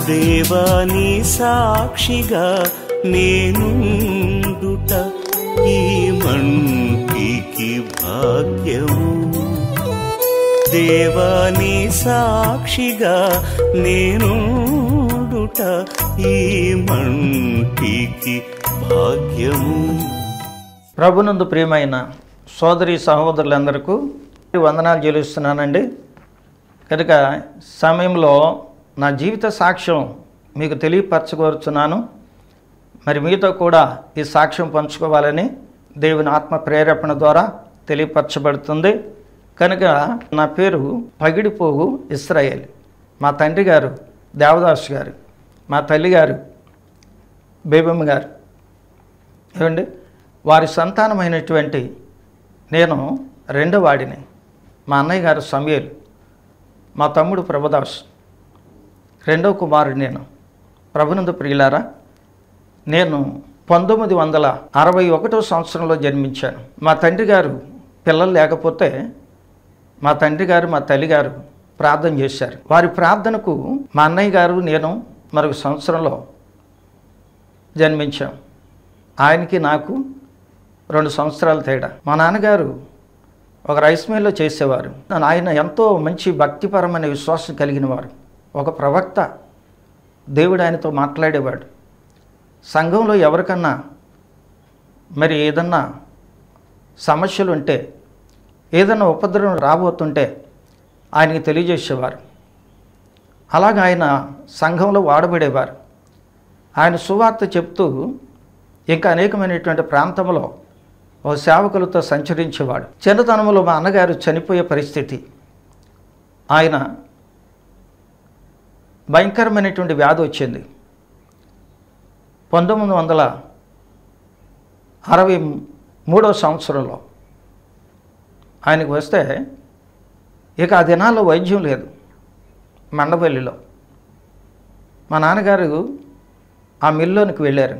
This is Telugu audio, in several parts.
దేవాని సాక్షిగా నేనుండుట ఈ మంటికి భాగ్యము దేవాని సాక్షిగా నేనుండుట ఈ మంటికి భాగ్యము ప్రభునందు ప్రియమైన సోదరి సహోదరులందరికీ వందనాలు చెల్లిస్తున్నానండి కనుక సమయంలో నా జీవిత సాక్ష్యం మీకు తెలియపరచగోరుచున్నాను మరి మీతో కూడా ఈ సాక్ష్యం పంచుకోవాలని దేవుని ఆత్మ ప్రేరేపణ ద్వారా తెలియపరచబడుతుంది కనుక నా పేరు పగిడిపోగు ఇస్రాయేల్ మా తండ్రి గారు దేవదాస్ గారు మా తల్లి గారు బేబమ్మ గారు ఏమండి వారి సంతానమైనటువంటి నేను రెండో వాడిని మా అన్నయ్య గారు సమీర్ మా తమ్ముడు ప్రభుదాస్ రెండో కుమారుడు నేను ప్రభునందు ప్రియులారా నేను పంతొమ్మిది వందల అరవై ఒకటో సంవత్సరంలో జన్మించాను మా తండ్రి గారు పిల్లలు లేకపోతే మా తండ్రి గారు మా తల్లి గారు ప్రార్థన చేశారు వారి ప్రార్థనకు మా అన్నయ్య గారు నేను మరొక సంవత్సరంలో జన్మించాం ఆయనకి నాకు రెండు సంవత్సరాల తేడా మా నాన్నగారు ఒక రైస్ మిల్లో చేసేవారు ఆయన ఎంతో మంచి భక్తిపరమైన విశ్వాసం కలిగిన వారు ఒక ప్రవక్త దేవుడు ఆయనతో మాట్లాడేవాడు సంఘంలో ఎవరికన్నా మరి ఏదన్నా సమస్యలు ఉంటే ఏదన్నా ఉపద్రవం రాబోతుంటే ఆయనకి తెలియజేసేవారు అలాగ ఆయన సంఘంలో వాడబడేవారు ఆయన సువార్త చెప్తూ ఇంకా అనేకమైనటువంటి ప్రాంతంలో ఓ సేవకులతో సంచరించేవాడు చిన్నతనంలో మా అన్నగారు చనిపోయే పరిస్థితి ఆయన భయంకరమైనటువంటి వ్యాధి వచ్చింది పంతొమ్మిది వందల అరవై మూడో సంవత్సరంలో ఆయనకు వస్తే ఇక ఆ దినాల్లో వైద్యం లేదు మండపల్లిలో మా నాన్నగారు ఆ మిల్లోనికి వెళ్ళారు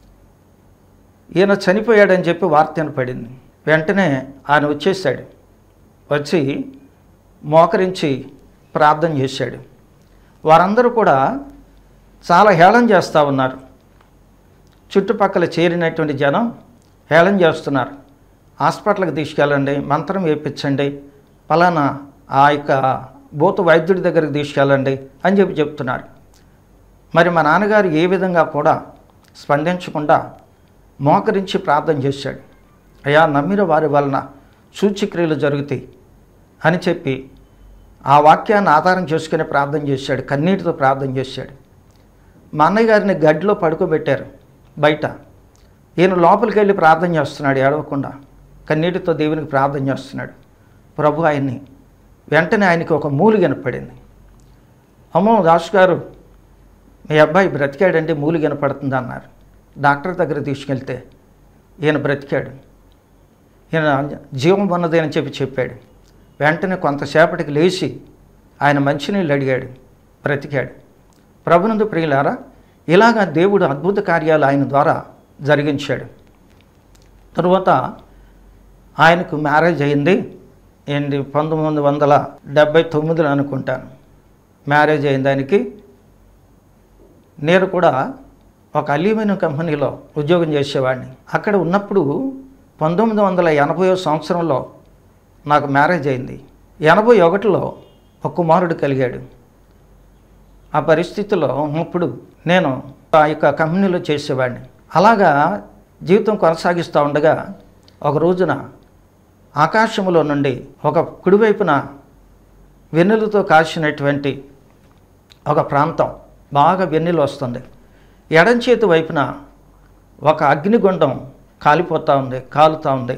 ఈయన చనిపోయాడని చెప్పి వార్త వినపడింది వెంటనే ఆయన వచ్చేసాడు వచ్చి మోకరించి ప్రార్థన చేశాడు వారందరూ కూడా చాలా హేళన చేస్తూ ఉన్నారు చుట్టుపక్కల చేరినటువంటి జనం హేళన చేస్తున్నారు హాస్పిటల్కి తీసుకెళ్ళండి మంత్రం వేయించండి పలానా ఆ యొక్క భూత వైద్యుడి దగ్గరికి తీసుకెళ్ళండి అని చెప్పి చెప్తున్నారు మరి మా నాన్నగారు ఏ విధంగా కూడా స్పందించకుండా మోకరించి ప్రార్థన చేశాడు అయ్యా నమ్మిన వారి వలన సూచిక్రియలు జరుగుతాయి అని చెప్పి ఆ వాక్యాన్ని ఆధారం చేసుకుని ప్రార్థన చేశాడు కన్నీటితో ప్రార్థన చేశాడు మా అన్నయ్య గారిని గడ్డిలో పడుకోబెట్టారు బయట ఈయన లోపలికి వెళ్ళి ప్రార్థన చేస్తున్నాడు ఏడవకుండా కన్నీటితో దేవునికి ప్రార్థన చేస్తున్నాడు ప్రభు ఆయన్ని వెంటనే ఆయనకి ఒక మూలి కనపడింది అమ్మో దాసు గారు మీ అబ్బాయి బ్రతికాడంటే మూలి కనపడుతుంది అన్నారు డాక్టర్ దగ్గర తీసుకెళ్తే ఈయన బ్రతికాడు ఈయన జీవం ఉన్నది అని చెప్పి చెప్పాడు వెంటనే కొంతసేపటికి లేచి ఆయన మంచినీళ్ళు అడిగాడు బ్రతికాడు ప్రభునందు ప్రియులారా ఇలాగా దేవుడు అద్భుత కార్యాలు ఆయన ద్వారా జరిగించాడు తరువాత ఆయనకు మ్యారేజ్ అయింది ఏంటి పంతొమ్మిది వందల డెబ్భై తొమ్మిదిలో అనుకుంటాను మ్యారేజ్ అయింది ఆయనకి నేను కూడా ఒక అల్యూమినియం కంపెనీలో ఉద్యోగం చేసేవాడిని అక్కడ ఉన్నప్పుడు పంతొమ్మిది వందల ఎనభైవ సంవత్సరంలో నాకు మ్యారేజ్ అయింది ఎనభై ఒకటిలో ఒక కుమారుడు కలిగాడు ఆ పరిస్థితిలో ఇప్పుడు నేను ఆ యొక్క కంపెనీలో చేసేవాడిని అలాగా జీవితం కొనసాగిస్తూ ఉండగా ఒక రోజున ఆకాశంలో నుండి ఒక కుడివైపున వెన్నెలతో కాసినటువంటి ఒక ప్రాంతం బాగా వెన్నెలు వస్తుంది ఎడం చేతి వైపున ఒక అగ్నిగుండం కాలిపోతూ ఉంది కాలుతూ ఉంది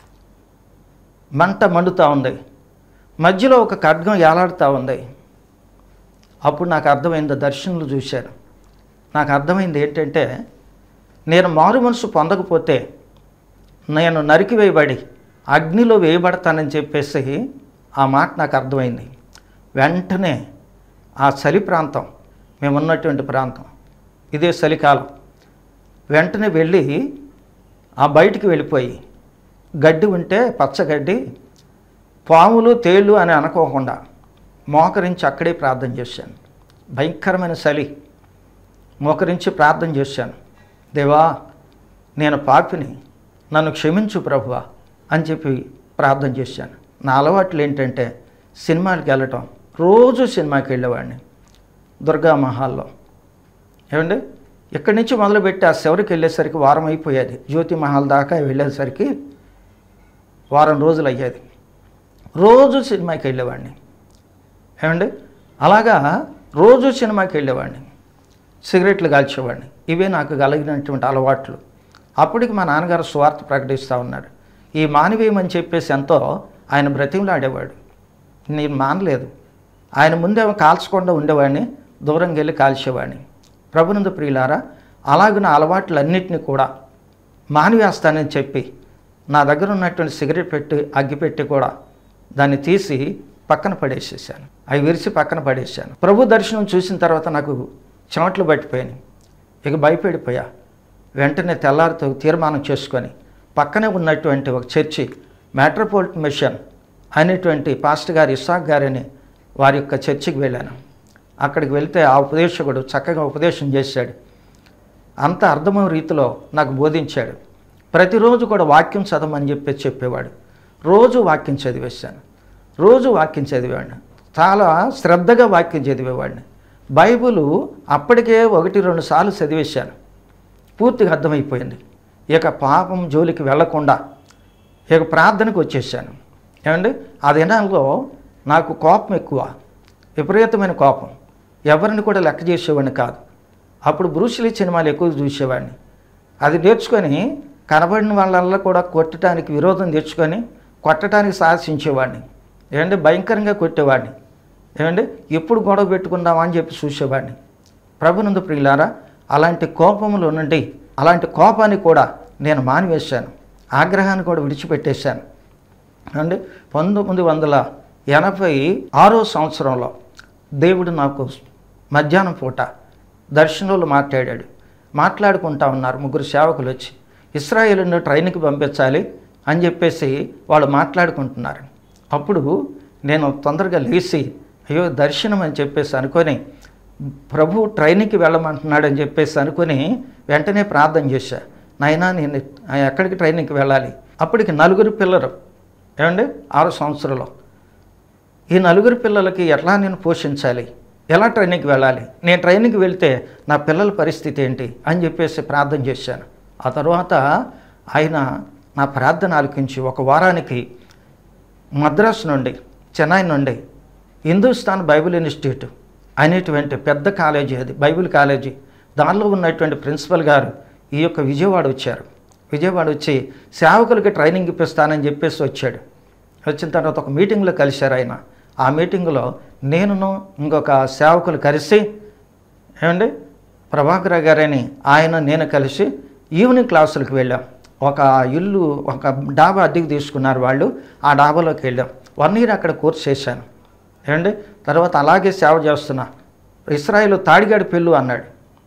మంట మండుతూ ఉంది మధ్యలో ఒక ఖడ్గం ఏలాడుతూ ఉంది అప్పుడు నాకు అర్థమైంది దర్శనలు చూశాను నాకు అర్థమైంది ఏంటంటే నేను మారు మనసు పొందకపోతే నేను నరికి వేయబడి అగ్నిలో వేయబడతానని చెప్పేసి ఆ మాట నాకు అర్థమైంది వెంటనే ఆ చలి ప్రాంతం మేము ఉన్నటువంటి ప్రాంతం ఇదే చలికాలం వెంటనే వెళ్ళి ఆ బయటికి వెళ్ళిపోయి గడ్డి ఉంటే పచ్చగడ్డి పాములు తేళ్ళు అని అనుకోకుండా మోకరించి అక్కడే ప్రార్థన చేశాను భయంకరమైన చలి మోకరించి ప్రార్థన చేశాను దేవా నేను పాపిని నన్ను క్షమించు ప్రభువా అని చెప్పి ప్రార్థన చేశాను నా అలవాట్లు ఏంటంటే సినిమాకి వెళ్ళటం రోజు సినిమాకి వెళ్ళేవాడిని దుర్గా మహాల్లో ఏమండి ఇక్కడి నుంచి మొదలుపెట్టి ఆ చివరికి వెళ్ళేసరికి వారం అయిపోయేది జ్యోతి మహల్ దాకా వెళ్ళేసరికి వారం రోజులు అయ్యేది రోజు సినిమాకి వెళ్ళేవాడిని ఏమండి అలాగా రోజు సినిమాకి వెళ్ళేవాడిని సిగరెట్లు కాల్చేవాడిని ఇవే నాకు కలిగినటువంటి అలవాట్లు అప్పటికి మా నాన్నగారు స్వార్థ ప్రకటిస్తూ ఉన్నాడు ఈ మానవీయమని చెప్పేసి ఎంతో ఆయన బ్రతిమలాడేవాడు నేను మానలేదు ఆయన ముందేమో కాల్చకుండా ఉండేవాడిని దూరంగా వెళ్ళి కాల్చేవాడిని ప్రభునందు ప్రియులారా అలాగే నా అలవాట్లన్నింటినీ కూడా మానివేస్తానని చెప్పి నా దగ్గర ఉన్నటువంటి సిగరెట్ పెట్టి అగ్గి పెట్టి కూడా దాన్ని తీసి పక్కన పడేసేసాను అవి విరిచి పక్కన పడేసాను ప్రభు దర్శనం చూసిన తర్వాత నాకు చెమట్లు పట్టిపోయాయి ఇక భయపడిపోయా వెంటనే తెల్లారితో తీర్మానం చేసుకొని పక్కనే ఉన్నటువంటి ఒక చర్చి మెట్రోపాలిటన్ మిషన్ అనేటువంటి పాస్టర్ గారు ఇస్సాక్ గారని వారి యొక్క చర్చికి వెళ్ళాను అక్కడికి వెళ్తే ఆ ఉపదేశకుడు చక్కగా ఉపదేశం చేశాడు అంత అర్థమయ్యే రీతిలో నాకు బోధించాడు ప్రతిరోజు కూడా వాక్యం చదవమని చెప్పి చెప్పేవాడు రోజు వాక్యం చదివేశాను రోజు వాక్యం చదివేవాడిని చాలా శ్రద్ధగా వాక్యం చదివేవాడిని బైబిల్ అప్పటికే ఒకటి రెండు సార్లు చదివేశాను పూర్తిగా అర్థమైపోయింది ఇక పాపం జోలికి వెళ్లకుండా ఇక ప్రార్థనకు వచ్చేసాను ఏమండి ఆ దినాల్లో నాకు కోపం ఎక్కువ విపరీతమైన కోపం ఎవరిని కూడా లెక్క చేసేవాడిని కాదు అప్పుడు బ్రూస్లీ సినిమాలు ఎక్కువ చూసేవాడిని అది నేర్చుకొని కనబడిన వాళ్ళల్లో కూడా కొట్టడానికి విరోధం తెచ్చుకొని కొట్టడానికి సాహసించేవాడిని ఏమండి భయంకరంగా కొట్టేవాడిని ఏమండి ఎప్పుడు గొడవ పెట్టుకుందామా అని చెప్పి చూసేవాడిని ప్రభునందు ప్రియులారా అలాంటి కోపములో నుండి అలాంటి కోపాన్ని కూడా నేను మానివేశాను ఆగ్రహాన్ని కూడా విడిచిపెట్టేశాను అండి పంతొమ్మిది వందల ఎనభై ఆరో సంవత్సరంలో దేవుడు నాకు మధ్యాహ్నం పూట దర్శనంలో మాట్లాడాడు మాట్లాడుకుంటా ఉన్నారు ముగ్గురు సేవకులు వచ్చి ఇస్రాయేల్ను ట్రైన్కి పంపించాలి అని చెప్పేసి వాళ్ళు మాట్లాడుకుంటున్నారు అప్పుడు నేను తొందరగా లేచి అయ్యో దర్శనం అని చెప్పేసి అనుకొని ప్రభు ట్రైన్కి వెళ్ళమంటున్నాడు అని చెప్పేసి అనుకొని వెంటనే ప్రార్థన చేశా నాయనా నేను ఎక్కడికి ట్రైన్కి వెళ్ళాలి అప్పటికి నలుగురు పిల్లలు ఏమండి ఆరు సంవత్సరాలు ఈ నలుగురు పిల్లలకి ఎట్లా నేను పోషించాలి ఎలా ట్రైనింగ్కి వెళ్ళాలి నేను ట్రైనింగ్కి వెళ్తే నా పిల్లల పరిస్థితి ఏంటి అని చెప్పేసి ప్రార్థన చేశాను ఆ తర్వాత ఆయన నా ప్రార్థన ఆలకించి ఒక వారానికి మద్రాసు నుండి చెన్నై నుండి హిందుస్థాన్ బైబిల్ ఇన్స్టిట్యూట్ అనేటువంటి పెద్ద కాలేజీ అది బైబిల్ కాలేజీ దానిలో ఉన్నటువంటి ప్రిన్సిపల్ గారు ఈ యొక్క విజయవాడ వచ్చారు విజయవాడ వచ్చి సేవకులకి ట్రైనింగ్ ఇప్పిస్తానని చెప్పేసి వచ్చాడు వచ్చిన తర్వాత ఒక మీటింగ్లో కలిశారు ఆయన ఆ మీటింగ్లో నేనును ఇంకొక సేవకులు కలిసి ఏమండి ప్రభాకర్ గారని ఆయన నేను కలిసి ఈవినింగ్ క్లాసులకు వెళ్ళాం ఒక ఇల్లు ఒక డాబా అద్దెకు తీసుకున్నారు వాళ్ళు ఆ డాబాలోకి వెళ్ళాం వన్ ఇయర్ అక్కడ కోర్స్ చేశాను ఏమండి తర్వాత అలాగే సేవ చేస్తున్నా ఇస్రాయిల్ తాడిగాడి పెళ్ళు అన్నాడు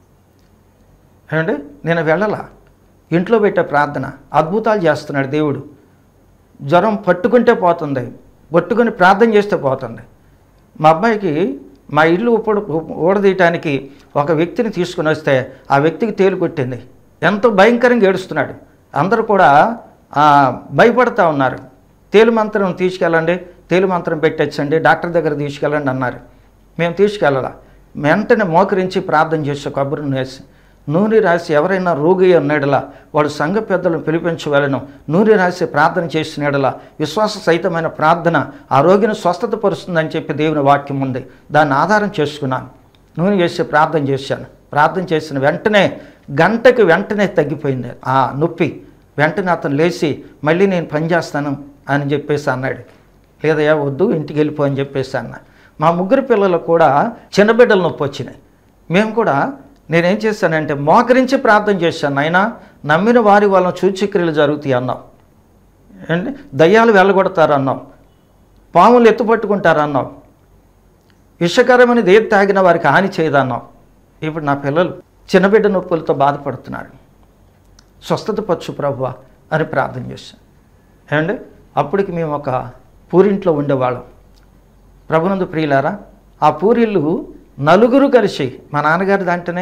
ఏమండి నేను వెళ్ళలా ఇంట్లో పెట్టే ప్రార్థన అద్భుతాలు చేస్తున్నాడు దేవుడు జ్వరం పట్టుకుంటే పోతుంది పట్టుకొని ప్రార్థన చేస్తే పోతుంది మా అబ్బాయికి మా ఇల్లు ఇప్పుడు ఊడదీయటానికి ఒక వ్యక్తిని తీసుకుని వస్తే ఆ వ్యక్తికి తేలు కొట్టింది ఎంతో భయంకరంగా ఏడుస్తున్నాడు అందరూ కూడా ఆ, భయపడతా ఉన్నారు తేలు మంత్రం తీసుకెళ్ళండి తేలు మంత్రం పెట్టచ్చండి డాక్టర్ దగ్గర తీసుకెళ్ళండి అన్నారు మేము తీసుకెళ్ళాల వెంటనే మోకరించి ప్రార్థన చేసే కొబ్బరిని వేసి నూనె రాసి ఎవరైనా రోగి ఉన్నాడలా వాడు సంఘ పెద్దలను పిలిపించవలను నూనె రాసి ప్రార్థన చేసినాడలా విశ్వాస సహితమైన ప్రార్థన ఆ రోగిని స్వస్థత పరుస్తుందని చెప్పి దేవుని వాక్యం ఉంది దాన్ని ఆధారం చేసుకున్నాను నూనె వేసి ప్రార్థన చేశాను ప్రార్థన చేసిన వెంటనే గంటకి వెంటనే తగ్గిపోయింది ఆ నొప్పి వెంటనే అతను లేచి మళ్ళీ నేను పని చేస్తాను అని చెప్పేసి అన్నాడు లేదయ్యా వద్దు ఇంటికి వెళ్ళిపో అని చెప్పేసి అన్న మా ముగ్గురు పిల్లలకు కూడా చిన్న బిడ్డల నొప్పి వచ్చినాయి మేము కూడా నేనేం చేశానంటే మోకరించి ప్రార్థన చేశాను అయినా నమ్మిన వారి వలన సూచక్రియలు జరుగుతాయి అన్నాం ఏంటి దయ్యాలు వెళ్ళగొడతారు అన్నాం పాములు ఎత్తుపట్టుకుంటారు అన్నాం విషకరమైనది ఏది తాగిన వారికి హాని చేయదన్నాం ఇప్పుడు నా పిల్లలు చిన్నబిడ్డ నొప్పులతో బాధపడుతున్నారు స్వస్థత పచ్చు ప్రభువా అని ప్రార్థన చేశాను ఏమండి అప్పటికి మేము ఒక పూరింట్లో ఉండేవాళ్ళం ప్రభునందు ప్రియులారా ఆ పూరిళ్ళు నలుగురు కలిసి మా నాన్నగారి దాంట్లోనే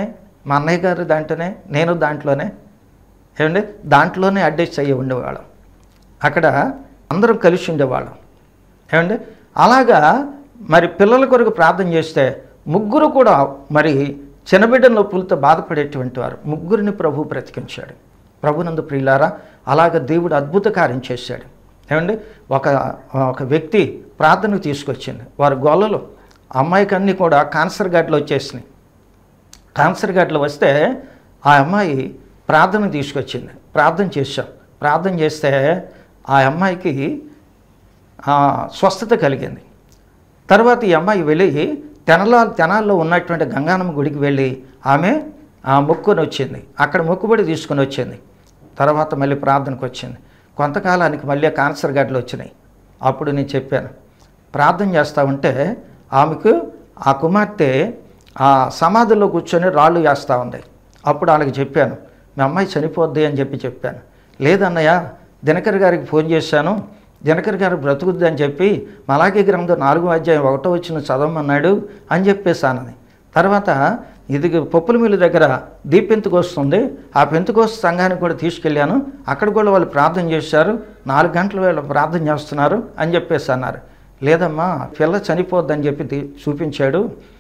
మా అన్నయ్య గారు దాంట్లోనే నేను దాంట్లోనే ఏమండి దాంట్లోనే అడ్జస్ట్ అయ్యి ఉండేవాళ్ళం అక్కడ అందరం కలిసి ఉండేవాళ్ళం ఏమండి అలాగా మరి పిల్లల కొరకు ప్రార్థన చేస్తే ముగ్గురు కూడా మరి చిన్నబిడ్డ నొప్పులతో బాధపడేటువంటి వారు ముగ్గురిని ప్రభు బ్రతికించాడు ప్రభునందు ప్రియులారా అలాగ దేవుడు అద్భుత కార్యం చేశాడు ఏమండి ఒక ఒక వ్యక్తి ప్రార్థనకు తీసుకొచ్చింది వారి గొల్లలు అమ్మాయికి అన్నీ కూడా కాన్సర్ గడ్డలు వచ్చేసినాయి కాన్సర్ గడ్డలు వస్తే ఆ అమ్మాయి ప్రార్థన తీసుకొచ్చింది ప్రార్థన చేశాం ప్రార్థన చేస్తే ఆ అమ్మాయికి ఆ, స్వస్థత కలిగింది తర్వాత ఈ అమ్మాయి వెళ్ళి తెనలా తెనాల్లో ఉన్నటువంటి గంగానమ్మ గుడికి వెళ్ళి ఆమె ఆ మొక్కుని వచ్చింది అక్కడ మొక్కుబడి తీసుకుని వచ్చింది తర్వాత మళ్ళీ ప్రార్థనకు వచ్చింది కొంతకాలానికి మళ్ళీ కాన్సర్ గడ్డలు వచ్చినాయి అప్పుడు నేను చెప్పాను ప్రార్థన చేస్తూ ఉంటే ఆమెకు ఆ కుమార్తె ఆ సమాధిలో కూర్చొని రాళ్ళు వేస్తూ ఉంది అప్పుడు వాళ్ళకి చెప్పాను మీ అమ్మాయి చనిపోద్ది అని చెప్పి చెప్పాను లేదన్నయ్య దినకర్ గారికి ఫోన్ చేశాను దినకర్ గారు బ్రతుకుద్ది అని చెప్పి మలాఖీ గ్రంథం నాలుగో అధ్యాయం ఒకటో వచ్చిన చదవమన్నాడు అని చెప్పేసానది తర్వాత ఇది పప్పుల మిల్లు దగ్గర దీపెంతుకు వస్తుంది ఆ పెంతుకోస సంఘానికి కూడా తీసుకెళ్ళాను అక్కడ కూడా వాళ్ళు ప్రార్థన చేశారు నాలుగు గంటల వేళ ప్రార్థన చేస్తున్నారు అని చెప్పేసి అన్నారు లేదమ్మా పిల్ల చనిపోద్దని చెప్పి తీ- చూపించాడు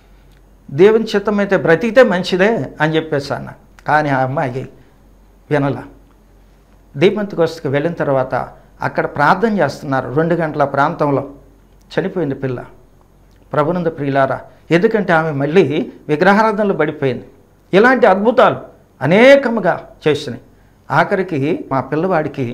దేవుని చిత్తం అయితే బ్రతికితే మంచిదే అని చెప్పేసి అన్న కానీ ఆ అమ్మాయి వినల దీపంతకోస్తకి వెళ్ళిన తర్వాత అక్కడ ప్రార్థన చేస్తున్నారు రెండు గంటల ప్రాంతంలో చనిపోయింది పిల్ల ప్రభునంద ప్రియులారా ఎందుకంటే ఆమె మళ్ళీ విగ్రహారాధనలో పడిపోయింది ఇలాంటి అద్భుతాలు అనేకముగా చేసినాయి ఆఖరికి మా పిల్లవాడికి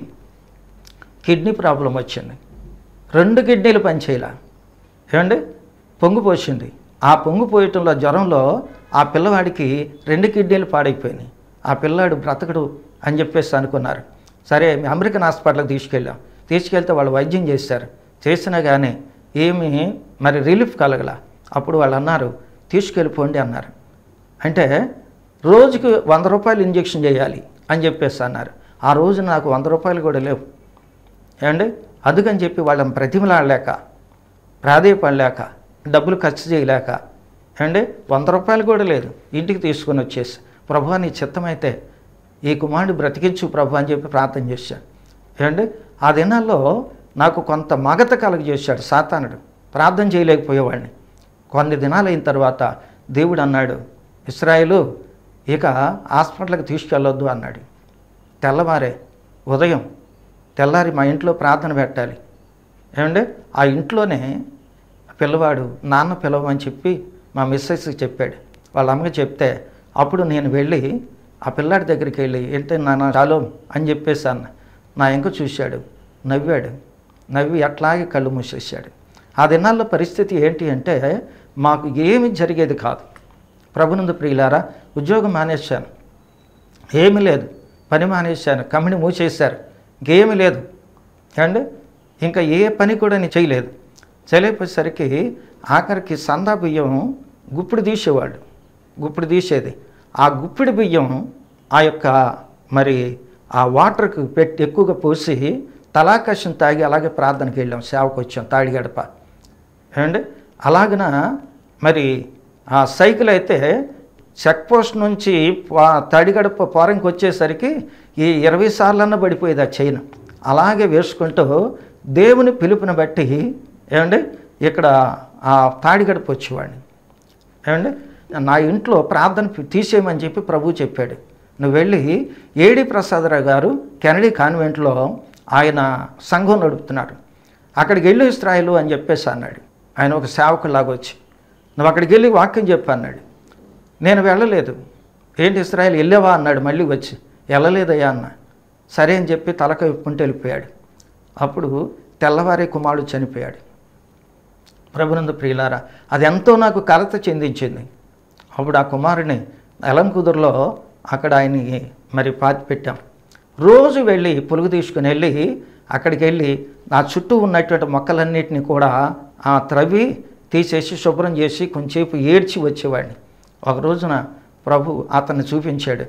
కిడ్నీ ప్రాబ్లం వచ్చింది రెండు కిడ్నీలు పనిచేయలా ఏమండి పొంగు పోసింది ఆ పొంగు పోయటంలో జ్వరంలో ఆ పిల్లవాడికి రెండు కిడ్నీలు పాడైపోయినాయి ఆ పిల్లాడు బ్రతకడు అని చెప్పేసి అనుకున్నారు సరే మీ అమెరికన్ హాస్పిటల్కి తీసుకెళ్ళాం తీసుకెళ్తే వాళ్ళు వైద్యం చేశారు చేసినా కానీ ఏమీ మరి రిలీఫ్ కలగల అప్పుడు వాళ్ళు అన్నారు తీసుకెళ్ళిపోండి అన్నారు అంటే రోజుకి వంద రూపాయలు ఇంజెక్షన్ చేయాలి అని చెప్పేసి అన్నారు ఆ రోజు నాకు వంద రూపాయలు కూడా లేవు ఏమండి అందుకని చెప్పి వాళ్ళని ప్రతిమలాడలేక ప్రాధేయపడలేక డబ్బులు ఖర్చు చేయలేక ఏమండి వంద రూపాయలు కూడా లేదు ఇంటికి తీసుకొని వచ్చేసి ప్రభు నీ చిత్తమైతే ఈ కుమారుడు బ్రతికించు ప్రభు అని చెప్పి ప్రార్థన చేశాడు ఏమండి ఆ దినాల్లో నాకు కొంత మగత కలుగజేశాడు సాతానుడు ప్రార్థన చేయలేకపోయేవాడిని కొన్ని దినాలు అయిన తర్వాత దేవుడు అన్నాడు ఇస్రాయేలు ఇక హాస్పిటల్కి తీసుకెళ్ళొద్దు అన్నాడు తెల్లవారే ఉదయం తెల్లారి మా ఇంట్లో ప్రార్థన పెట్టాలి ఏమండి ఆ ఇంట్లోనే పిల్లవాడు నాన్న పిలవమని చెప్పి మా మిస్సెస్కి చెప్పాడు వాళ్ళ అమ్మకి చెప్తే అప్పుడు నేను వెళ్ళి ఆ పిల్లాడి దగ్గరికి వెళ్ళి ఏంటి నాన్న చాలు అని చెప్పేసి అన్న నా ఇంక చూశాడు నవ్వాడు నవ్వి అట్లాగే కళ్ళు మూసేశాడు ఆ దినాల్లో పరిస్థితి ఏంటి అంటే మాకు ఏమి జరిగేది కాదు ప్రభునందు ప్రియులారా ఉద్యోగం మానేశాను ఏమీ లేదు పని మానేశాను కంపెనీ మూసేశారు ఇంకేమీ లేదు అండ్ ఇంకా ఏ పని కూడా నేను చేయలేదు చేయలేకపోయేసరికి ఆఖరికి సందా బియ్యం గుప్పిడి తీసేవాడు గుప్పిడి తీసేది ఆ గుప్పిడి బియ్యం ఆ యొక్క మరి ఆ వాటర్కి పెట్టి ఎక్కువగా పోసి తలాకషం తాగి అలాగే ప్రార్థనకి వెళ్ళాం సేవకు వచ్చాం తాడి గడప ఏమండి అలాగన మరి ఆ సైకిల్ అయితే చెక్ పోస్ట్ నుంచి పా- తడిగడప పోరంకి వచ్చేసరికి ఈ ఇరవై సార్లన్నా పడిపోయేది ఆ చైన్ అలాగే వేసుకుంటూ దేవుని పిలుపుని బట్టి ఏమండి ఇక్కడ ఆ తాడిగడప వచ్చేవాడిని ఏమండి నా ఇంట్లో ప్రార్థన తీసేయమని చెప్పి ప్రభు చెప్పాడు నువ్వు వెళ్ళి ఏడి ప్రసాదరావు గారు కెనడీ కాన్వెంట్లో ఆయన సంఘం నడుపుతున్నాడు అక్కడికి వెళ్ళి ఇస్రాయలు అని చెప్పేసి అన్నాడు ఆయన ఒక సేవకులాగా వచ్చి నువ్వు అక్కడికి వెళ్ళి వాక్యం చెప్పు అన్నాడు నేను వెళ్ళలేదు ఏంటి ఇస్రాయల్ వెళ్ళావా అన్నాడు మళ్ళీ వచ్చి వెళ్ళలేదయ్యా అన్న సరే అని చెప్పి తలక విప్పుకుంటూ వెళ్ళిపోయాడు అప్పుడు తెల్లవారే కుమారుడు చనిపోయాడు ప్రభునందు ప్రియులారా అది ఎంతో నాకు కలత చెందించింది అప్పుడు ఆ కుమారుని ఎలంకుదురులో అక్కడ ఆయన్ని మరి పాతి పెట్టాం రోజు వెళ్ళి పులుగు తీసుకుని వెళ్ళి అక్కడికి వెళ్ళి నా చుట్టూ ఉన్నటువంటి మొక్కలన్నిటిని కూడా ఆ త్రవ్వి తీసేసి శుభ్రం చేసి కొంచెంసేపు ఏడ్చి వచ్చేవాడిని ఒక రోజున ప్రభు అతన్ని చూపించాడు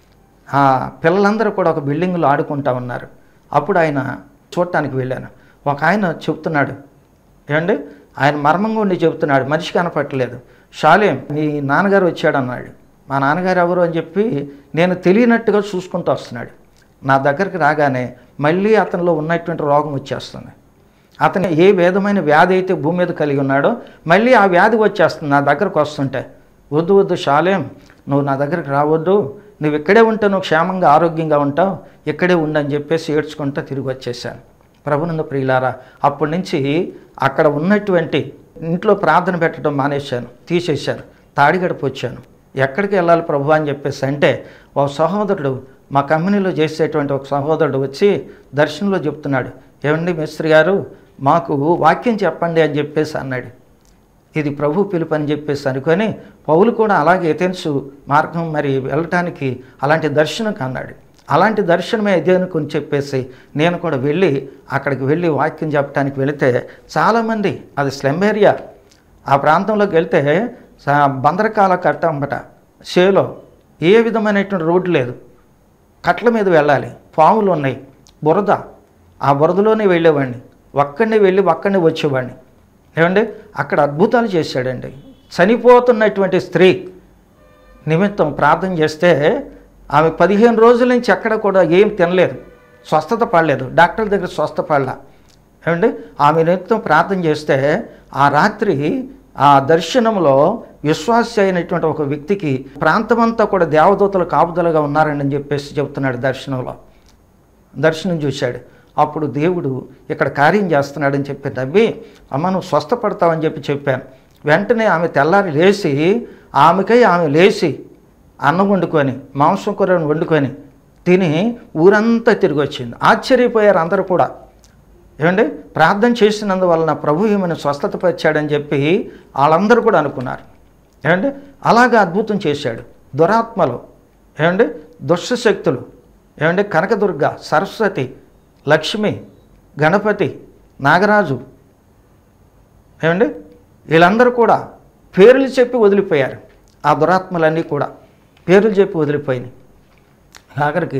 ఆ పిల్లలందరూ కూడా ఒక బిల్డింగ్లో ఆడుకుంటా ఉన్నారు అప్పుడు ఆయన చూడటానికి వెళ్ళాను ఒక ఆయన చెప్తున్నాడు ఏమండి ఆయన మర్మంగా ఉండి చెబుతున్నాడు మనిషి కనపట్టలేదు షాలేం నీ నాన్నగారు వచ్చాడు అన్నాడు మా నాన్నగారు ఎవరు అని చెప్పి నేను తెలియనట్టుగా చూసుకుంటూ వస్తున్నాడు నా దగ్గరికి రాగానే మళ్ళీ అతనిలో ఉన్నటువంటి రోగం వచ్చేస్తుంది అతను ఏ విధమైన వ్యాధి అయితే భూమి మీద కలిగి ఉన్నాడో మళ్ళీ ఆ వ్యాధి వచ్చేస్తుంది నా దగ్గరకు వస్తుంటే వద్దు వద్దు శాలేం నువ్వు నా దగ్గరికి రావద్దు నువ్వు ఇక్కడే ఉంటే నువ్వు క్షేమంగా ఆరోగ్యంగా ఉంటావు ఇక్కడే ఉండని చెప్పేసి ఏడ్చుకుంటూ తిరిగి వచ్చేసాను ప్రభునందు ప్రియులారా అప్పటి నుంచి అక్కడ ఉన్నటువంటి ఇంట్లో ప్రార్థన పెట్టడం మానేశాను తీసేశాను తాడిగడపు వచ్చాను ఎక్కడికి వెళ్ళాలి ప్రభు అని చెప్పేసి అంటే ఒక సహోదరుడు మా కంపెనీలో చేసేటువంటి ఒక సహోదరుడు వచ్చి దర్శనంలో చెప్తున్నాడు ఏమండి మిస్త్రి గారు మాకు వాక్యం చెప్పండి అని చెప్పేసి అన్నాడు ఇది ప్రభు పిలుపు అని చెప్పేసి అనుకొని పౌలు కూడా అలాగే ఎథెన్సు మార్గం మరి వెళ్ళటానికి అలాంటి దర్శనం అన్నాడు అలాంటి దర్శనమే ఇదే అనుకుని చెప్పేసి నేను కూడా వెళ్ళి అక్కడికి వెళ్ళి వాక్యం చెప్పడానికి వెళితే చాలామంది అది స్లెమ్ ఏరియా ఆ ప్రాంతంలోకి వెళ్తే సా- బందరకాల కట్ట అమ్మట షేలో ఏ విధమైనటువంటి రోడ్డు లేదు కట్ల మీద వెళ్ళాలి పాములు ఉన్నాయి బురద ఆ బురదలోనే వెళ్ళేవాడిని ఒక్కడిని వెళ్ళి ఒక్కడిని వచ్చేవాడిని ఏమండి అక్కడ అద్భుతాలు చేశాడండి చనిపోతున్నటువంటి స్త్రీ నిమిత్తం ప్రార్థన చేస్తే ఆమె పదిహేను రోజుల నుంచి ఎక్కడ కూడా ఏం తినలేదు స్వస్థత పడలేదు డాక్టర్ దగ్గర స్వస్థ పడలా ఏమండి ఆమె నిమిత్తం ప్రార్థన చేస్తే ఆ రాత్రి ఆ దర్శనంలో విశ్వాసి అయినటువంటి ఒక వ్యక్తికి ప్రాంతమంతా కూడా దేవదూతలు కాపుదలుగా ఉన్నారని చెప్పేసి చెబుతున్నాడు దర్శనంలో దర్శనం చూశాడు అప్పుడు దేవుడు ఇక్కడ కార్యం చేస్తున్నాడని చెప్పి నవ్వి అమ్మ నువ్వు స్వస్థపడతావని చెప్పి చెప్పాను వెంటనే ఆమె తెల్లారి లేచి ఆమెకై ఆమె లేచి అన్నం వండుకొని మాంసం కూరను వండుకొని తిని ఊరంతా తిరిగి వచ్చింది ఆశ్చర్యపోయారు అందరూ కూడా ఏమండి ప్రార్థన చేసినందువలన ప్రభు ఈమెను స్వస్థత పరిచాడని చెప్పి వాళ్ళందరూ కూడా అనుకున్నారు ఏమండి అలాగా అద్భుతం చేశాడు దురాత్మలు ఏమండి దుష్ట శక్తులు ఏమండి కనకదుర్గ సరస్వతి లక్ష్మి గణపతి నాగరాజు ఏమండి వీళ్ళందరూ కూడా పేర్లు చెప్పి వదిలిపోయారు ఆ దురాత్మలన్నీ కూడా పేర్లు చెప్పి వదిలిపోయినాయి ఆఖరికి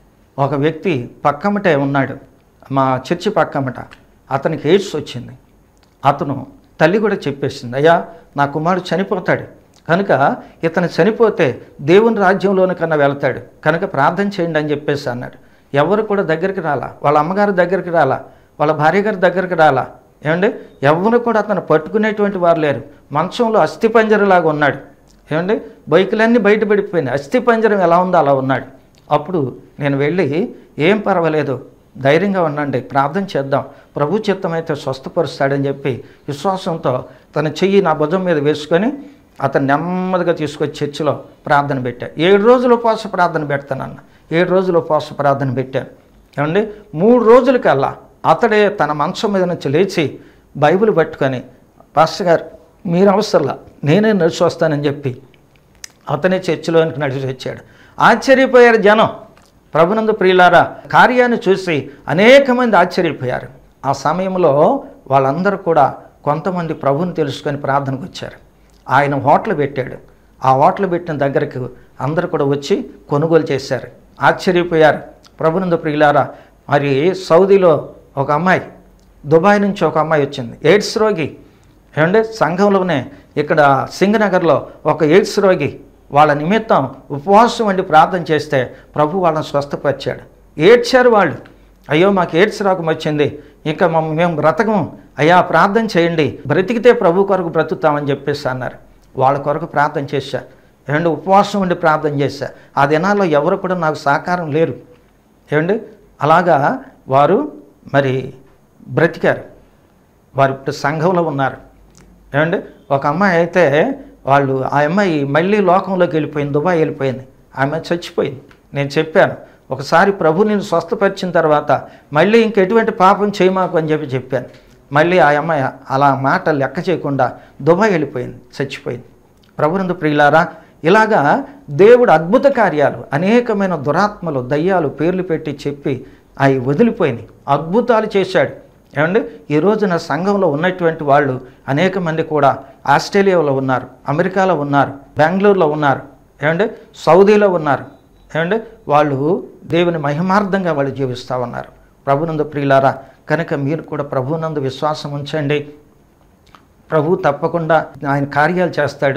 ఒక వ్యక్తి పక్కమటే ఉన్నాడు మా చర్చి పక్కమట అతనికి ఎయిడ్స్ వచ్చింది అతను తల్లి కూడా చెప్పేసింది అయ్యా నా కుమారుడు చనిపోతాడు కనుక ఇతను చనిపోతే దేవుని రాజ్యంలోని కన్నా వెళ్తాడు కనుక ప్రార్థన చేయండి అని చెప్పేసి అన్నాడు ఎవరు కూడా దగ్గరికి రాలా వాళ్ళ అమ్మగారి దగ్గరికి రాలా వాళ్ళ భార్య గారి దగ్గరికి రాలా ఏమండి ఎవరు కూడా అతను పట్టుకునేటువంటి వారు లేరు మంచంలో అస్థిపంజరలాగా ఉన్నాడు ఏమండి బైకులన్నీ బయటపడిపోయినాయి అస్థిపంజరం ఎలా ఉందో అలా ఉన్నాడు అప్పుడు నేను వెళ్ళి ఏం పర్వాలేదు ధైర్యంగా ఉండండి ప్రార్థన చేద్దాం ప్రభు చిత్తమైతే స్వస్థపరుస్తాడని చెప్పి విశ్వాసంతో తన చెయ్యి నా భుజం మీద వేసుకొని అతను నెమ్మదిగా తీసుకొచ్చి చర్చిలో ప్రార్థన పెట్టా ఏడు రోజులు ఉపవాస ప్రార్థన పెడతానన్న ఏడు రోజులు ఉపవాస ప్రార్థన పెట్టాను ఏమండి మూడు రోజులకల్లా అతడే తన మంచం మీద నుంచి లేచి బైబిల్ పట్టుకొని పాస్టర్ గారు మీరు అవసరంలా నేనే నడిచి వస్తానని చెప్పి అతనే చర్చిలోనికి నడిచి వచ్చాడు ఆశ్చర్యపోయారు జనం ప్రభునందు ప్రియులారా కార్యాన్ని చూసి అనేక మంది ఆశ్చర్యపోయారు ఆ సమయంలో వాళ్ళందరూ కూడా కొంతమంది ప్రభుని తెలుసుకొని ప్రార్థనకు వచ్చారు ఆయన హోటల్ పెట్టాడు ఆ హోటల్ పెట్టిన దగ్గరకు అందరూ కూడా వచ్చి కొనుగోలు చేశారు ఆశ్చర్యపోయారు ప్రభునందు ప్రియులారా మరి సౌదీలో ఒక అమ్మాయి దుబాయ్ నుంచి ఒక అమ్మాయి వచ్చింది ఎయిడ్స్ రోగి ఏమంటే సంఘంలోనే ఇక్కడ సింగనగర్లో ఒక ఎయిడ్స్ రోగి వాళ్ళ నిమిత్తం ఉపవాసం వండి ప్రార్థన చేస్తే ప్రభు వాళ్ళని స్వస్థపరిచాడు ఏడ్చారు వాళ్ళు అయ్యో మాకు ఎయిడ్స్ రోగం వచ్చింది ఇంకా మమ్మ మేము బ్రతకము అయ్యా ప్రార్థన చేయండి బ్రతికితే ప్రభు కొరకు బ్రతుకుతామని చెప్పేసి అన్నారు వాళ్ళ కొరకు ప్రార్థన చేశా ఏమండి ఉపవాసం ఉండి ప్రార్థన చేశా ఆ దినాల్లో ఎవరు కూడా నాకు సహకారం లేరు ఏమండి అలాగా వారు మరి బ్రతికారు వారు ఇప్పుడు సంఘంలో ఉన్నారు ఏమండి ఒక అమ్మాయి అయితే వాళ్ళు ఆ అమ్మాయి మళ్ళీ లోకంలోకి వెళ్ళిపోయింది దుబాయ్ వెళ్ళిపోయింది ఆమె చచ్చిపోయింది నేను చెప్పాను ఒకసారి ప్రభు నేను స్వస్థపరిచిన తర్వాత మళ్ళీ ఇంకెటువంటి పాపం చేయమాకు అని చెప్పి చెప్పాను మళ్ళీ ఆ అమ్మాయి అలా మాట లెక్క చేయకుండా దుబాయ్ వెళ్ళిపోయింది చచ్చిపోయింది ప్రభునందు ప్రియులారా ఇలాగా దేవుడు అద్భుత కార్యాలు అనేకమైన దురాత్మలు దయ్యాలు పేర్లు పెట్టి చెప్పి అవి వదిలిపోయినాయి అద్భుతాలు చేశాడు ఏమండి ఈ రోజున సంఘంలో ఉన్నటువంటి వాళ్ళు అనేక మంది కూడా ఆస్ట్రేలియాలో ఉన్నారు అమెరికాలో ఉన్నారు బెంగళూరులో ఉన్నారు ఏమండి సౌదీలో ఉన్నారు ఏమండి వాళ్ళు దేవుని మహిమార్థంగా వాళ్ళు జీవిస్తూ ఉన్నారు ప్రభునందు ప్రియులారా కనుక మీరు కూడా ప్రభునందు విశ్వాసం ఉంచండి ప్రభు తప్పకుండా ఆయన కార్యాలు చేస్తాడు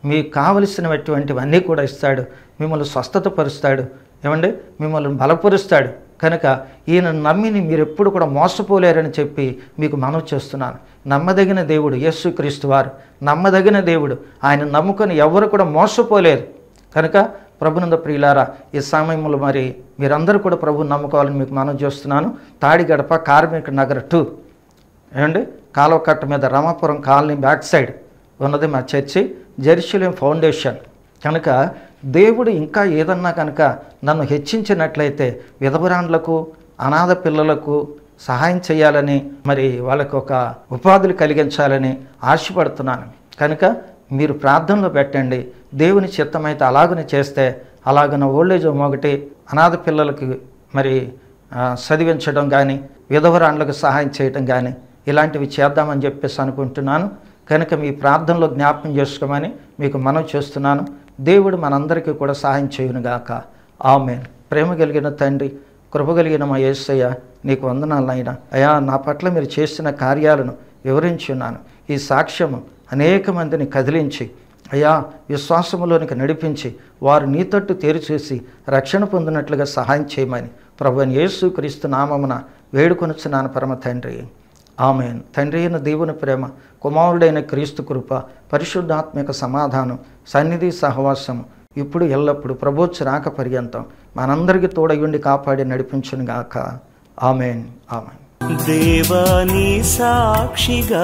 మీకు కావలసినటువంటివన్నీ కూడా ఇస్తాడు మిమ్మల్ని స్వస్థత పరుస్తాడు ఏమండి మిమ్మల్ని బలపరుస్తాడు కనుక ఈయన నమ్మిని మీరు ఎప్పుడు కూడా మోసపోలేరని చెప్పి మీకు మనవి చేస్తున్నాను నమ్మదగిన దేవుడు యేసుక్రీస్తు వారు నమ్మదగిన దేవుడు ఆయన నమ్ముకొని ఎవరు కూడా మోసపోలేరు కనుక ప్రభునంద ప్రియులారా ఈ సమయంలో మరి మీరందరూ కూడా ప్రభుని నమ్ముకోవాలని మీకు మనం చేస్తున్నాను తాడిగడప కార్మిక నగర్ టూ ఏమండి కాలువ కట్ట మీద రామాపురం కాలనీ బ్యాక్ సైడ్ ఉన్నది మా చర్చి జెరూసలేం ఫౌండేషన్ కనుక దేవుడు ఇంకా ఏదన్నా కనుక నన్ను హెచ్చించినట్లయితే విధవరాండ్లకు అనాథ పిల్లలకు సహాయం చేయాలని మరి వాళ్ళకు ఒక ఉపాధులు కలిగించాలని ఆశపడుతున్నాను కనుక మీరు ప్రార్థనలో పెట్టండి దేవుని చిత్తమైతే అలాగనే చేస్తే అలాగన ఓల్డేజ్ హోమ్ ఒకటి అనాథ పిల్లలకి మరి ఆ, చదివించడం కానీ విధవరాండ్లకు సహాయం చేయడం కానీ ఇలాంటివి చేద్దామని చెప్పేసి అనుకుంటున్నాను కనుక మీ ప్రార్థనలో జ్ఞాపకం చేసుకోమని మీకు మనం చేస్తున్నాను దేవుడు మనందరికీ కూడా సహాయం చేయునుగాక ఆమెన్ ప్రేమ కలిగిన తండ్రి కృప కలిగిన మా యేసయ్య నీకు వందనాలు నాయన అయా నా పట్ల మీరు చేసిన కార్యాలను వివరించున్నాను ఈ సాక్ష్యము అనేక మందిని కదిలించి అయ్యా విశ్వాసములోనికి నడిపించి వారు నీ తట్టు తేరిచూసి రక్షణ పొందినట్లుగా సహాయం చేయమని ప్రభు యేసు క్రీస్తు నామమున వేడుకొనుచున్నాను పరమ తండ్రి ఆమెన్ తండ్రి అయిన దేవుని ప్రేమ కుమారుడైన క్రీస్తు కృప పరిశుద్ధాత్మిక సమాధానం సన్నిధి సహవాసం ఇప్పుడు ఎల్లప్పుడు ప్రభోచ్చు రాక పర్యంతం మనందరికీ తోడయుండి కాపాడి నడిపించును గాక ఆమెన్ ఆమెన్ దేవాని సాక్షిగా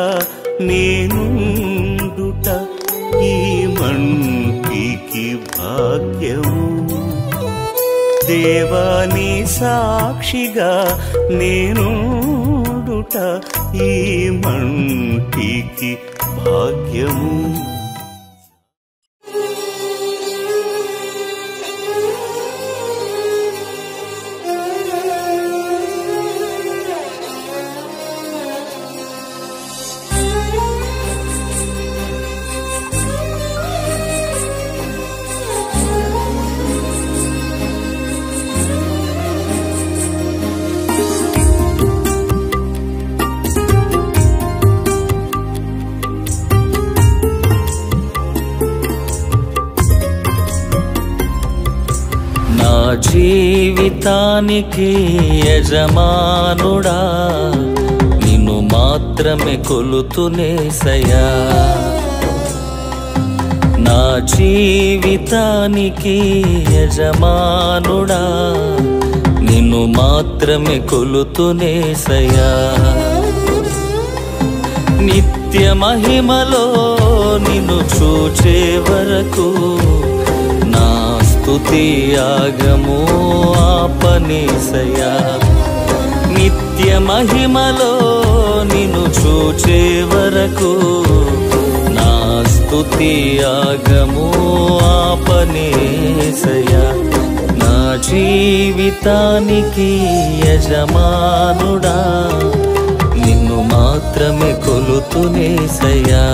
నేనుండుట ఈ మంటికి భాగ్యము దేవాని సాక్షిగా నేనుండుట ఈ మంటికి భాగ్యము నా జీవితానికి యజమానుడా నిన్ను మాత్రమే కొలుతునేసయా నా జీవితానికి యజమానుడా నిన్ను మాత్రమే కొలుతునేసయా నిత్య మహిమలో నిన్ను చూచే వరకు నా స్తుతి యాగము ఆపనేసయా నిత్య మహిమలో నిన్ను చూచే వరకు నా స్తుతి యాగము ఆపనేసయా నా జీవితానికి యజమానుడా నిన్ను మాత్రమే కొలుతునేసయ్యా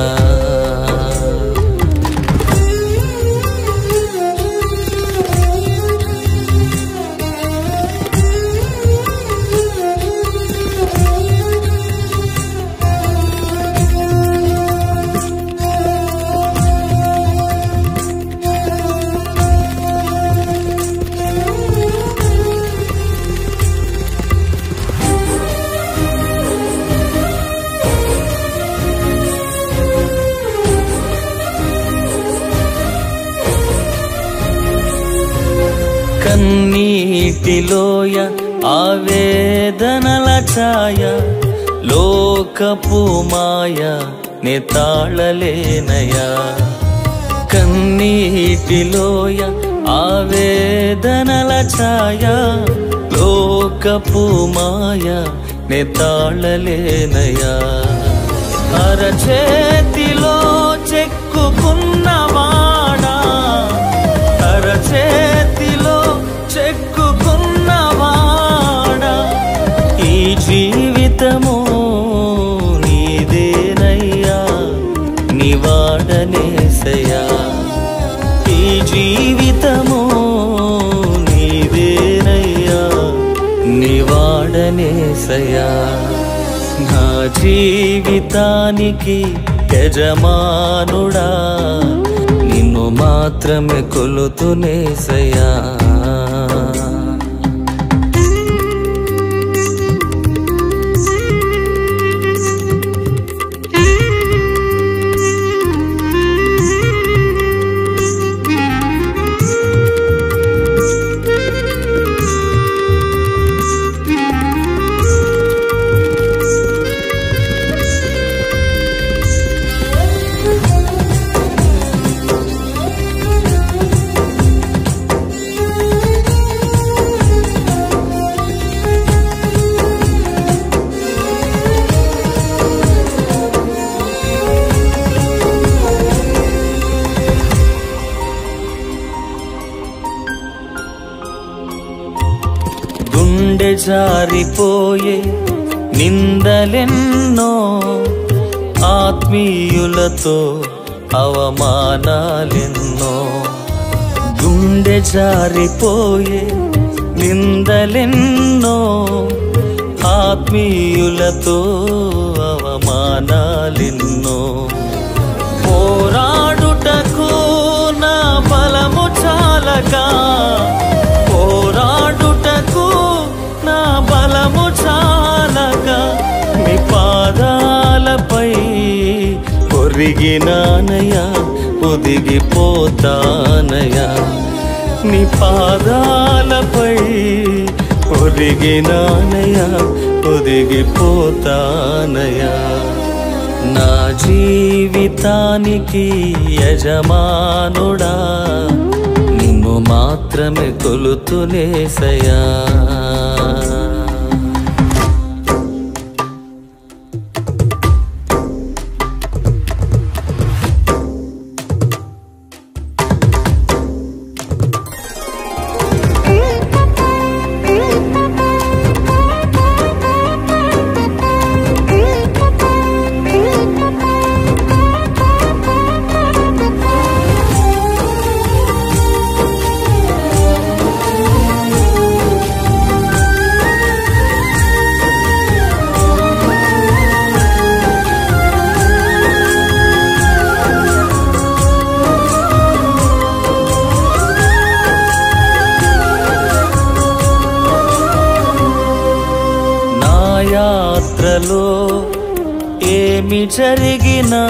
కన్నీటిలోయ ఆవేదనల ఛాయ లోకపు మాయ నే తాళలేనయా కన్నీటిలోయ ఆవేదనల ఛాయ లోకపు మాయ నే తాళలేనయా అరచేతిలో చెక్కుకున్నవాడా అరచేతిలో చెక్కుకున్నవాడా ఈ జీవితము నీదేనయ్యా నివాడనేసయ్యా ఈ జీవితము నీదేనయ్యా నివాడనేసయ్యా నా జీవితానికి యజమానుడా నిన్ను నిన్ను మాత్రమే కొలుతునేసయ్యా గుండె జారిపోయే నిందలెన్నో ఆత్మీయులతో అవమానాలెన్నో గుండె జారిపోయే నిందలెన్నో ఆత్మీయులతో అవమానాలెన్నో పోరాడుటకు నా బలము చాలగా పోరాడుటకు నా బలము చాలగా మీ పాదాలపై ఒరిగినానయా ఒదిగిపోతానయా నీ పాదాలపై ఒరిగినానయా ఒదిగిపోతానయా నా జీవితానికి యజమానుడా నిన్ను మాత్రమే కొలుతునేసయా నా యాత్రలో ఏమి జరిగినా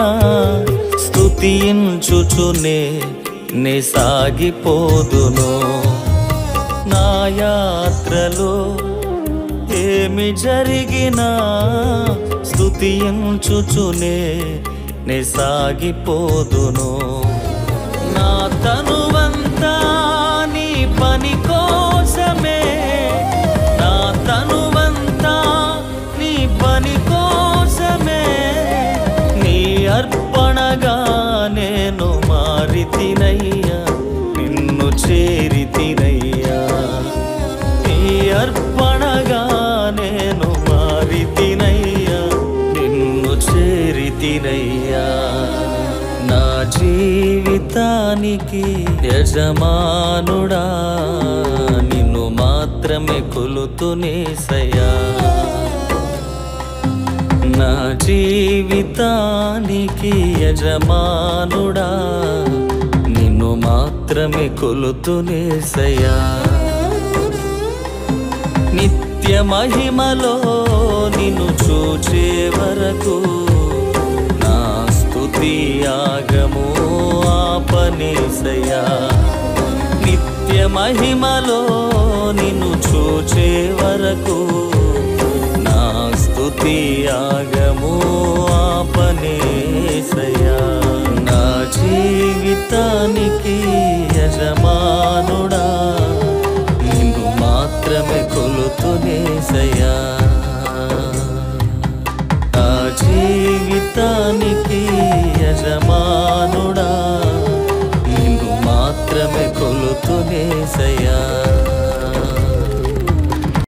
స్తుతించుచునే నే సాగిపోదును నా యాత్రలో ఏమి జరిగినా స్తుతించుచునే నే సాగిపోదును నా తనువంతా నీ పని కోసమే నా తనువంతా నీ పని కోసమే నీ అర్పణగా నేను మారితినయ్యా నిన్ను చేరితినయ్యా నీ అర్పణగా నేను మారితినయ్యా నిన్ను చేరితినయ్యా నా జీవితానికి యజమానుడా నిన్ను మాత్రమే కొలుతునేసయ్యా నా జీవితానికి యజమానుడా నిన్ను మాత్రమే కొలుతునేసయ్యా నిత్య మహిమలో నిన్ను చూచే వరకు నా స్తుతి యాగము ఆపనేసయ్యా నిత్య మహిమలో నిన్ను చూచే వరకు నా స్తుతి యాగము ఆపనేసయ్యా నా జీవితానికి యజమానుడా నిన్ను మాత్రమే కొలుతునేసయ్యా నా జీవితానికి యజమానుడా నిన్ను మాత్రమే కొలుతునేసయ్యా